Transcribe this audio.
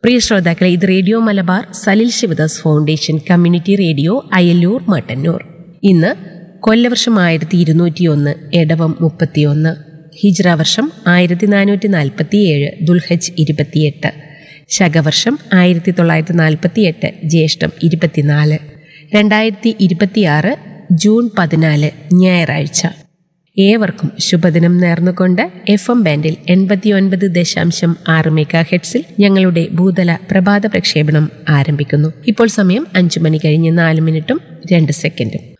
പ്രിയ ശ്രോതാക്കളെ ഇത് radio Malabar Salil Sivadas foundation community radio Ayalloor Mattannur ഇന്ന് കൊല്ലവർഷം ആയിരത്തി ഇരുന്നൂറ്റിയൊന്ന് എടവം മുപ്പത്തിയൊന്ന് ഹിജ്ര വർഷം ആയിരത്തി നാനൂറ്റി നാൽപ്പത്തിയേഴ് ദുൽഹജ് ഇരുപത്തിയെട്ട് ശകവർഷം ആയിരത്തി തൊള്ളായിരത്തി നാൽപ്പത്തിയെട്ട് ജ്യേഷ്ഠം ഇരുപത്തിനാല് രണ്ടായിരത്തി ഇരുപത്തിയാറ് ജൂൺ പതിനാല് ഞായറാഴ്ച ഏവർക്കും ശുഭദിനം നേർന്നുകൊണ്ട് എഫ് എം ബാൻഡിൽ എൺപത്തിയൊൻപത് ദശാംശം ആറ് മെഗാ ഹെഡ്സിൽ ഞങ്ങളുടെ ഭൂതല പ്രഭാത പ്രക്ഷേപണം ആരംഭിക്കുന്നു ഇപ്പോൾ സമയം അഞ്ചു മണി കഴിഞ്ഞ് നാല് മിനിറ്റും രണ്ട് സെക്കൻഡും